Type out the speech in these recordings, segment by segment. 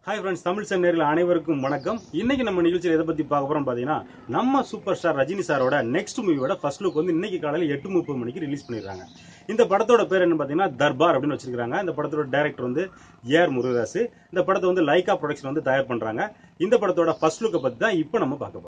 hi friends Tamil Sun நேரில் அனைவருக்கும் வணக்கம் இன்னைக்கு நம்ம நிகழ்ச்சியில் எதை பத்தி பார்க்க போறோம் பாத்தீங்கன்னா நம்ம சூப்பர் ஸ்டார் ரஜினி சாரோட நெக்ஸ்ட் மூவியோட ஃபர்ஸ்ட் லுக் வந்து இன்னைக்கு காலையில் எட்டு முப்பது மணிக்கு ரிலீஸ் பண்ணிடுறாங்க இந்த படத்தோட பேர் என்ன பாத்தீங்கன்னா தர்பார் அப்படின்னு வச்சிருக்காங்க இந்த படத்தோட டைரக்டர் வந்து ஏஆர் முருகதாஸ் இந்த படத்தை வந்து லைகா ப்ரொடக்ஷன் வந்து தயார் பண்றாங்க இந்த படத்தோட ஃபர்ஸ்ட் லுக்கை பத்தி தான் இப்போ நம்ம பார்க்க போறோம்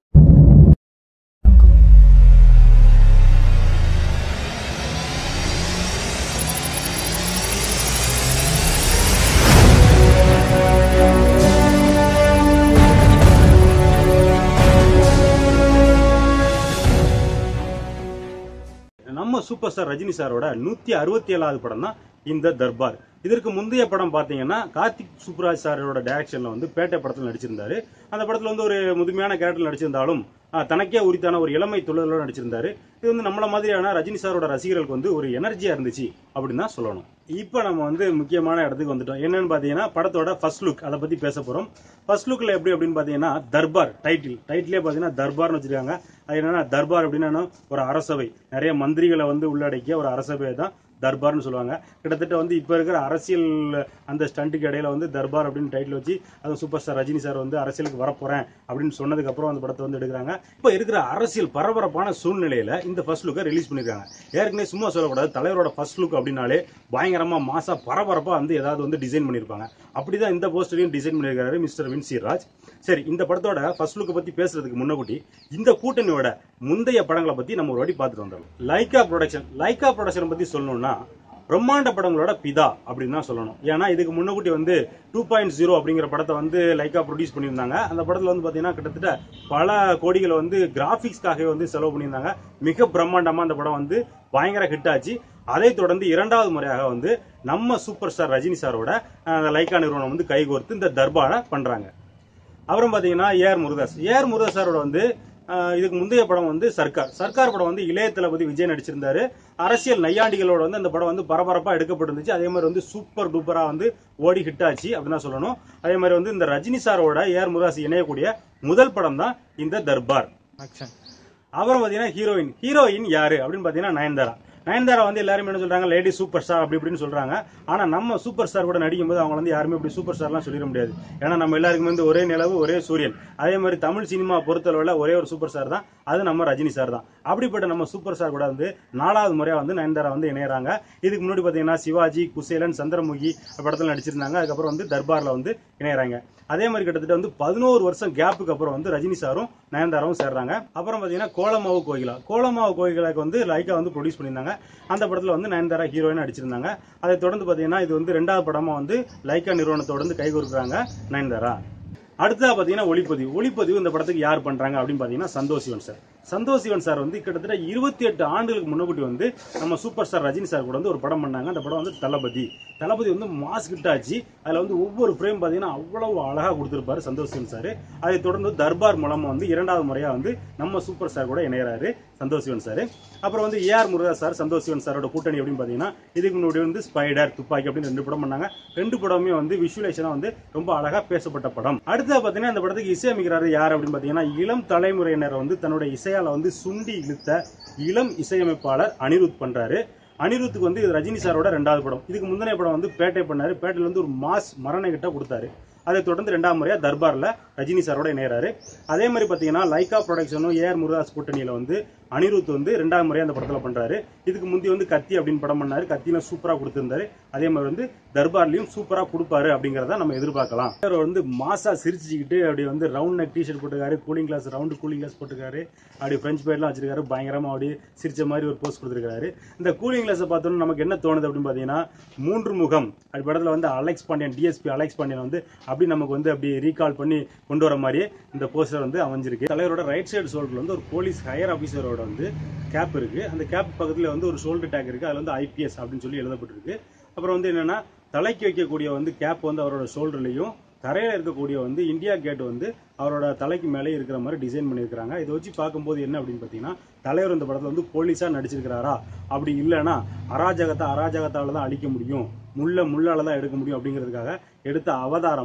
நம்ம சூப்பர் ஸ்டார் ரஜினி சாரோட நூத்தி அறுபத்தி ஏழாவது படம் தான் இந்த தர்பார் இதற்கு முந்தைய படம் பாத்தீங்கன்னா கார்த்திக் சுப்ராஜ் சாரோட டைரக்ஷன்ல வந்து பேட்டை படத்தில் நடிச்சிருந்தாரு அந்த படத்துல வந்து ஒரு முதுமையான கேரக்டர் நடிச்சிருந்தாலும் ஆஹ், தனக்கே உரித்தான ஒரு இளமை தொழிலோட நடிச்சிருந்தாரு இது வந்து நம்மள மாதிரியான ரஜினி சாரோட ரசிகர்களுக்கு வந்து ஒரு எனர்ஜியா இருந்துச்சு அப்படின்னு தான் சொல்லணும் இப்போ நம்ம வந்து முக்கியமான இடத்துக்கு வந்துட்டோம் என்னன்னு பாத்தீங்கன்னா படத்தோட ஃபர்ஸ்ட் லுக் அதை பத்தி பேச போறோம் ஃபர்ஸ்ட் லுக்ல எப்படி அப்படின்னு பாத்தீங்கன்னா தர்பார் டைட்டில் டைட்டிலே பாத்தீங்கன்னா தர்பார்னு வச்சிருக்காங்க அது என்னன்னா தர்பார் அப்படின்னா ஒரு அரசவை நிறைய மந்திரிகளை வந்து உள்ளடக்கிய ஒரு அரசவை தான் தர்பார்னு சொல்லுவாங்க கிட்டத்தட்ட வந்து இப்போ இருக்கிற அரசியல் அந்த ஸ்டண்ட்டுக்கு இடையில வந்து தர்பார் அப்படின்னு டைட்டில் வச்சு அது சூப்பர் ஸ்டார் ரஜினி சார் வந்து அரசியலுக்கு வரப்போறேன் அப்படின்னு சொன்னதுக்கு அப்புறம் அந்த படத்தை வந்து எடுக்கிறாங்க இப்போ இருக்கிற அரசியல் பரபரப்பான சூழ்நிலையில இந்த ஃபர்ஸ்ட் லுக்கை ரிலீஸ் பண்ணிருக்காங்க ஏற்கனவே சும்மா சொல்லக்கூடாது தலைவரோட ஃபர்ஸ்ட் லுக் அப்படின்னாலே பயங்கரமா மாசா பரபரப்பா வந்து ஏதாவது வந்து டிசைன் பண்ணிருப்பாங்க அப்படிதான் இந்த போஸ்டரையும் டிசைன் பண்ணியிருக்காரு மிஸ்டர் வின்சி ராஜ் சரி இந்த படத்தோட ஃபர்ஸ்ட் லுக்கை பத்தி பேசுறதுக்கு முன்னக்கூட்டி இந்த கூட்டணியோட முந்தைய படங்களை பத்தி நம்ம ஒரு வாட்டி பார்த்துட்டு வந்தோம் லைகா ப்ரொடக்ஷன் லைகா ப்ரொடக்ஷன் பத்தி சொல்லணும்னா பிரம்மாண்ட படங்களோட பிதா அப்படின்னு தான் சொல்லணும் ஏன்னா இதுக்கு முன்னக்கூட்டி வந்து டூ பாயிண்ட் ஜீரோ அப்படிங்கிற படத்தை வந்து லைக்கா ப்ரொடியூஸ் பண்ணியிருந்தாங்க அந்த படத்துல வந்து பாத்தீங்கன்னா கிட்டத்தட்ட பல கோடிகளை வந்து கிராபிக்ஸ்க்காகவே வந்து செலவு பண்ணியிருந்தாங்க மிக பிரம்மாண்டமா அந்த படம் வந்து பயங்கர ஹிட் ஆச்சு அதை தொடர்ந்து இரண்டாவது முறையாக வந்து நம்ம சூப்பர் ஸ்டார் ரஜினி சாரோட அஹ், லைக்கா நிறுவனம் வந்து கைகோர்த்து இந்த தர்பாரை பண்றாங்க அப்புறம் பாத்தீங்கன்னா ஏஆர் முருகதாஸ் ஏஆர் முருகதாஸ் சாரோட வந்து ஆஹ், இதுக்கு முந்தைய படம் வந்து சர்க்கார் சர்க்கார் படம் வந்து இளைய தளபதி விஜய் நடிச்சிருந்தாரு அரசியல் நையாண்டிகளோட வந்து அந்த படம் வந்து பரபரப்பா எடுக்கப்பட்டிருந்துச்சு அதே மாதிரி வந்து சூப்பர் டூப்பரா வந்து ஓடி ஹிட் ஆச்சு அப்படின்னு தான் சொல்லணும் அதே மாதிரி வந்து இந்த ரஜினி சாரோட ஏஆர் முருகதாஸ் இணையக்கூடிய முதல் படம் தான் இந்த தர்பார் அப்புறம் பாத்தீங்கன்னா ஹீரோயின் ஹீரோயின் யாரு அப்படின்னு பாத்தீங்கன்னா நயன்தாரா நயன்தாரா வந்து எல்லாரும் என்ன சொல்றாங்க லேடி சூப்பர் ஸ்டார் அப்படி இப்படின்னு சொல்றாங்க ஆனா நம்ம சூப்பர் ஸ்டார் கூட நடிக்கும் போது அவங்க வந்து யாருமே இப்படி சூப்பர் ஸ்டார்லாம் சொல்லிட முடியாது ஏன்னா நம்ம எல்லாருக்குமே வந்து ஒரே நிலவு ஒரே சூரியன் அதே மாதிரி தமிழ் சினிமா பொறுத்தளவுல ஒரே ஒரு சூப்பர் ஸ்டார் தான் அது நம்ம ரஜினி சார் தான் அப்படிப்பட்ட நம்ம சூப்பர் ஸ்டார் கூட வந்து நாலாவது முறையா வந்து நயன்தாரா வந்து இணையறாங்க இதுக்கு முன்னாடி பாத்தீங்கன்னா சிவாஜி குசேலன் சந்திரமுகி படத்துல நடிச்சிருந்தாங்க அதுக்கப்புறம் வந்து தர்பார்ல வந்து இணையறாங்க அதே மாதிரி கிட்டத்தட்ட வந்து பதினோரு வருஷம் கேப்புக்கு அப்புறம் வந்து ரஜினி சாரும் நயன்தாராவும் சேர்றாங்க அப்புறம் பாத்தீங்கன்னா கோலமாவு கோகிலா கோலமாவு கோகிலாக்கு வந்து லைக்கா வந்து ப்ரொடியூஸ் பண்ணியிருந்தாங்க அந்த படத்துல வந்து நயன்தாரா ஹீரோயின் நடிச்சிருந்தாங்க அதை தொடர்ந்து பாத்தீங்கன்னா இது வந்து ரெண்டாவது படமா வந்து லைக்கா நிறுவனத்தோட வந்து கைகோர்க்குறாங்க நயன்தாரா அடுத்ததா பாத்தீங்கன்னா ஒளிப்பதிவு ஒளிப்பதிவு இந்த படத்துக்கு யார் பண்றாங்க அப்படின்னு பாத்தீங்கன்னா சந்தோஷ் சிவன் சார் சந்தோஷ் சிவன் சார் வந்து கிட்டத்தட்ட இருபத்தி எட்டு ஆண்டுகளுக்கு முன்னாடி வந்து நம்ம சூப்பர் ஸ்டார் ரஜினி சார் கூட வந்து ஒரு படம் பண்ணாங்க அந்த படம் வந்து தளபதி தளபதி வந்து மாஸ் ஹிட் ஆச்சு அதுல வந்து ஒவ்வொரு ஃப்ரேம் பாத்தீங்கன்னா அவ்வளவு அழகா கொடுத்திருப்பாரு சந்தோஷ் சிவன் சார் அதை தொடர்ந்து தர்பார் மூலமா வந்து இரண்டாவது முறையா வந்து நம்ம சூப்பர் ஸ்டார் கூட இணையறாரு சந்தோஷ் சிவன் சார் அப்புறம் வந்து ஏஆர் முருகா சார் சந்தோஷ் சிவன் சாரோட கூட்டணி அப்படின்னு பாத்தீங்கன்னா இதுக்கு முன்னாடி வந்து ஸ்பைடர் துப்பாக்கி அப்படின்னு ரெண்டு படம் பண்ணாங்க ரெண்டு படமுமே வந்து விஷுவலேஷனா வந்து ரொம்ப அழகா பேசப்பட்ட படம் அடுத்தது பாத்தீங்கன்னா இந்த படத்துக்கு இசையமைக்கிறாரு யார் அப்படின்னு பாத்தீங்கன்னா இளம் தலைமுறையினர் வந்து தன்னோட இசையால வந்து சுண்டி இழுத்த இளம் இசையமைப்பாளர் அனிருத் பண்றாரு அனிருத்துக்கு வந்து இது ரஜினி சாரோட ரெண்டாவது படம் இதுக்கு முந்தின படம் வந்து பேட்டை பண்ணாரு பேட்டையில வந்து ஒரு மாஸ் மரண கிட்ட கொடுத்தாரு அதை தொடர்ந்து ரெண்டாம் முறையா தர்பார்ல ரஜினி சாரோட இணையறாரு அதே மாதிரி பாத்தீங்கன்னா லைகா ப்ரொடக்ஷனும் ஏஆர் முருகாஸ் கூட்டணியில வந்து அனிருத் வந்து ரெண்டாம் முறையா அந்த படத்துல பண்றாரு இதுக்கு முந்தி வந்து கத்தி அப்படின்னு படம் பண்ணாரு கத்தியில சூப்பரா கொடுத்திருந்தாரு அதே மாதிரி வந்து தர்பார்லயும் சூப்பரா கொடுப்பாரு அப்படிங்கறத நம்ம எதிர்பார்க்கலாம் அவர் வந்து மாசா சிரிச்சுக்கிட்டு அப்படி வந்து ரவுண்ட் நெக் டிஷர்ட் போட்டுக்காரு cooling glass round cooling glass போட்டுக்காரு அப்படி ஃப்ரெஞ்ச் பேர்லாம் வச்சிருக்காரு பயங்கரமா அப்படி சிரிச்ச மாதிரி ஒரு போஸ்ட் கொடுத்திருக்காரு இந்த கூலிங் கிளாஸை பார்த்தோன்னா நமக்கு என்ன தோணுது அப்படின்னு பாத்தீங்கன்னா மூன்று முகம் அப்படி படத்துல வந்து Alex Pandian DSP Alex Pandian வந்து அப்படி நமக்கு வந்து அப்படி ரீகால் பண்ணி கொண்டு வர மாதிரியே இந்த போஸ்டர் வந்து அமைஞ்சிருக்கு தலைவரோட ரைட் சைடு ஷோல்டர்ல வந்து ஒரு போலீஸ் ஹையர் ஆபீசரோட வந்து கேப் இருக்கு அந்த கேப் பக்கத்துல வந்து ஒரு ஷோல்டர் டேக் இருக்கு அதுல வந்து ஐபிஎஸ் அப்படின்னு சொல்லி எழுதப்பட்டிருக்கு அப்புறம் வந்து என்னன்னா தலைக்கு வைக்கக்கூடிய வந்து கேப் வந்து அவரோட ஷோல்டர்லயும் தரையில இருக்கக்கூடிய வந்து இந்தியா கேட் வந்து அவரோட தலைக்கு மேலே இருக்கிற மாதிரி டிசைன் பண்ணியிருக்காங்க இதை வச்சு பார்க்கும்போது என்ன அப்படின்னு பார்த்தீங்கன்னா தலைவர் இந்த படத்துல வந்து போலீஸா நடிச்சிருக்கிறாரா அப்படி இல்லைன்னா அராஜகத்தை அராஜகத்தால தான் அழிக்க முடியும் முள்ள முள்ளால தான் எடுக்க முடியும் அப்படிங்கிறதுக்காக எடுத்த அவதாரமா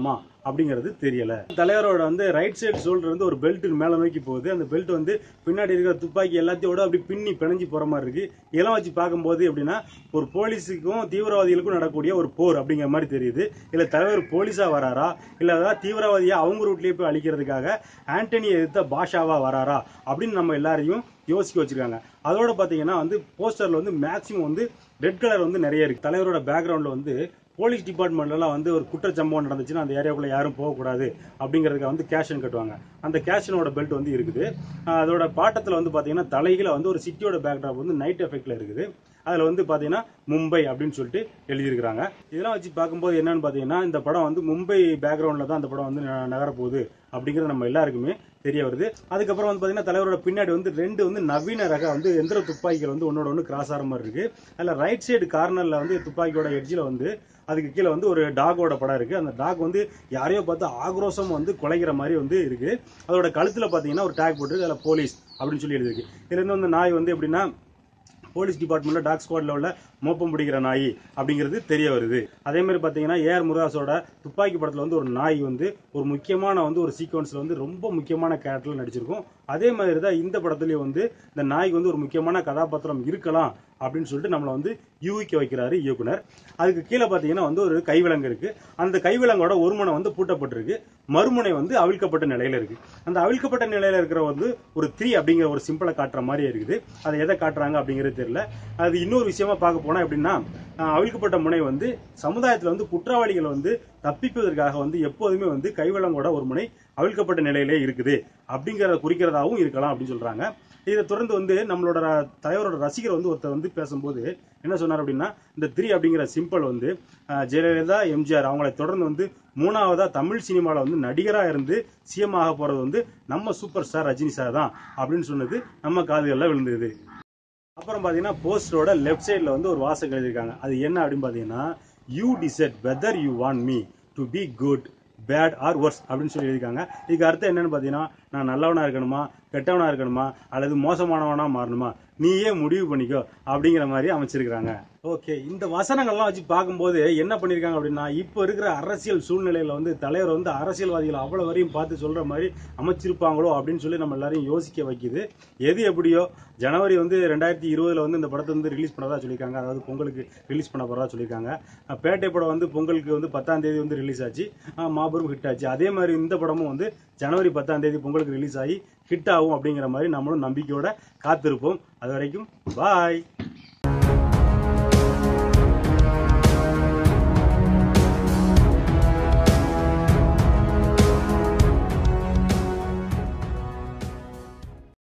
அப்படிங்கிறது தெரியல தலைவரோட வந்து ரைட் சைடு ஷோல்டர் வந்து ஒரு பெல்ட் மேல நோக்கி போகுது அந்த பெல்ட் வந்து பின்னாடி இருக்கிற துப்பாக்கி எல்லாத்தையோட அப்படி பின்னி பிணைஞ்சு போற மாதிரி இருக்கு இதெல்லாம் வச்சு பார்க்கும்போது எப்படின்னா ஒரு போலீஸுக்கும் தீவிரவாதிகளுக்கும் நடக்கக்கூடிய ஒரு போர் அப்படிங்கிற மாதிரி தெரியுது இல்ல தலைவர் போலீஸா வராரா இல்ல அதாவது தீவிரவாதியா அவங்க ரூட்லயே போய் அழிக்கிறதுக்காக ஆண்டனியை எதிர்த்த பாஷாவா வராரா அப்படின்னு நம்ம எல்லாரையும் யோசிக்க வச்சிருக்காங்க அதோட பாத்தீங்கன்னா வந்து போஸ்டர்ல வந்து மேக்சிமம் வந்து ரெட் கலர் வந்து நிறைய இருக்கு தலைவரோட பேக்ரவுண்ட்ல வந்து போலீஸ் டிபார்ட்மெண்ட்லாம் வந்து ஒரு குற்றச்சம்பவம் நடந்துச்சுன்னா அந்த ஏரியாக்குள்ள யாரும் போகக்கூடாது அப்படிங்கிறதுக்கு வந்து கேஷன் கட்டுவாங்க அந்த கேஷனோட பெல்ட் வந்து இருக்குது ஆஹ் அதோட பாட்டத்தில் வந்து பார்த்தீங்கன்னா தலைகளை வந்து ஒரு சிட்டியோட பேக்ராப் வந்து நைட் எஃபெக்ட்ல இருக்குது அதில் வந்து பார்த்தீங்கன்னா மும்பை அப்படின்னு சொல்லிட்டு எழுதியிருக்கிறாங்க இதெல்லாம் வச்சு பார்க்கும்போது என்னன்னு பார்த்தீங்கன்னா இந்த படம் வந்து மும்பை பேக்ரவுண்டில் தான் அந்த படம் வந்து ந- நகரப்போகுது அப்படிங்கிறது நம்ம எல்லாருக்குமே தெரிய வருது அதுக்கப்புறம் வந்து பார்த்தீங்கன்னா தலைவரோட பின்னாடி வந்து ரெண்டு வந்து நவீன ரக வந்து எந்திர துப்பாக்கிகள் வந்து ஒன்னோட ஒன்று கிராஸ் ஆகிற மாதிரி இருக்கு அதில் ரைட் சைடு கார்னரில் வந்து துப்பாக்கியோட எட்ஜில் வந்து அதுக்கு கீழே வந்து ஒரு டாகோட படம் இருக்கு அந்த டாக் வந்து யாரையோ பார்த்து ஆக்ரோஷம் வந்து குலைக்கிற மாதிரி வந்து இருக்கு அதோட கழுத்துல பாத்தீங்கன்னா ஒரு டேக் போட்டு அதில் போலீஸ் அப்படின்னு சொல்லி எழுதிருக்கு இதுல இருந்து வந்து நாய் வந்து எப்படின்னா போலீஸ் டிபார்ட்மெண்ட்ல டாக் ஸ்குவாட்ல உள்ள மோப்பம் பிடிக்கிற நாய் அப்படிங்கிறது தெரிய வருது அதே மாதிரி பாத்தீங்கன்னா ஏஆர் முருகாஸோட துப்பாக்கி படத்துல வந்து ஒரு நாய் வந்து ஒரு முக்கியமான வந்து ஒரு சீக்வன்ஸ்ல வந்து ரொம்ப முக்கியமான கேரக்டர்ல நடிச்சிருக்கும் அதே மாதிரி தான் இந்த படத்துலயும் வந்து இந்த நாய்க்கு வந்து ஒரு முக்கியமான கதாபாத்திரம் இருக்கலாம் அப்படின்னு சொல்லிட்டு நம்மளை வந்து யூகிக்க வைக்கிறாரு இயக்குனர் அதுக்கு கீழே பாத்தீங்கன்னா வந்து ஒரு கைவிலங்கு இருக்கு அந்த கைவிலங்கோட ஒரு முனை வந்து பூட்டப்பட்டிருக்கு மறுமுனை வந்து அவிழ்க்கப்பட்ட நிலையில இருக்கு அந்த அவிழ்க்கப்பட்ட நிலையில இருக்கிற வந்து ஒரு த்ரீ அப்படிங்கிற ஒரு சிம்பிளை காட்டுற மாதிரி இருக்குது அதை எதை காட்டுறாங்க அப்படிங்கிறது தெரியல அது இன்னொரு விஷயமா பார்க்க போனா எப்படின்னா அஹ், அவிழ்க்கப்பட்ட முனை வந்து சமுதாயத்துல வந்து குற்றவாளிகள் வந்து தப்பிப்பதற்காக வந்து எப்போதுமே வந்து கைவிலங்கோட ஒரு முனை அவிழ்க்கப்பட்ட நிலையிலே இருக்குது அப்படிங்கறத குறிக்கிறதாவும் இருக்கலாம் அப்படின்னு சொல்றாங்க இதை தொடர்ந்து வந்து நம்மளோட ர- தலைவரோட ரசிகர் வந்து ஒருத்தர் வந்து பேசும்போது என்ன சொன்னார் அப்படின்னா இந்த த்ரீ அப்படிங்கிற சிம்பிள் வந்து அஹ், ஜெயலலிதா எம்ஜிஆர் அவங்களை தொடர்ந்து வந்து மூணாவதா தமிழ் சினிமாவில் வந்து நடிகரா இருந்து சிஎம் ஆக போறது வந்து நம்ம சூப்பர் ஸ்டார் ரஜினி சார் தான் அப்படின்னு சொன்னது நம்ம காதுகளில் விழுந்தது அப்புறம் பாத்தீங்கன்னா போஸ்டரோட லெஃப்ட் சைடுல வந்து ஒரு வாசகம் எழுதியிருக்காங்க அது என்ன அப்படின்னு பாத்தீங்கன்னா you decide whether you want me to be good bad or worse அப்படின்னு சொல்லி எழுதியிருக்காங்க இதுக்கு அர்த்தம் என்னன்னு பாத்தீங்கன்னா நான் நல்லவனா இருக்கணுமா கெட்டவனா இருக்கணுமா அல்லது மோசமானவனா மாறணுமா நீயே முடிவு பண்ணிக்கோ அப்படிங்கிற மாதிரி அமைச்சிருக்கிறாங்க ஓகே இந்த வசனங்கள்லாம் வச்சு பார்க்கும்போது என்ன பண்ணிருக்காங்க அப்படின்னா இப்போ இருக்கிற அரசியல் சூழ்நிலையில வந்து தலைவர் வந்து அரசியல்வாதிகளை அவ்வளவு வரையும் பார்த்து சொல்ற மாதிரி அமைச்சிருப்பாங்களோ அப்படின்னு சொல்லி நம்ம எல்லாரையும் யோசிக்க வைக்குது எது எப்படியோ ஜனவரி வந்து ரெண்டாயிரத்தி இருபதுல வந்து இந்த படத்தை வந்து ரிலீஸ் பண்ணதா சொல்லியிருக்காங்க அதாவது பொங்கலுக்கு ரிலீஸ் பண்ண போறதா சொல்லியிருக்காங்க அஹ் பேட்டை படம் வந்து பொங்கலுக்கு வந்து பத்தாம் தேதி வந்து ரிலீஸ் ஆச்சு அஹ் மாபெரும் ஹிட் ஆச்சு அதே மாதிரி இந்த படமும் வந்து ஜனவரி பத்தாம் தேதி பொங்கலுக்கு ரிலீஸ் ஆகி ஹிட் ஆகும் அப்படிங்கிற மாதிரி நம்மளும் நம்பிக்கையோட காத்திருப்போம் அது வரைக்கும் பாய்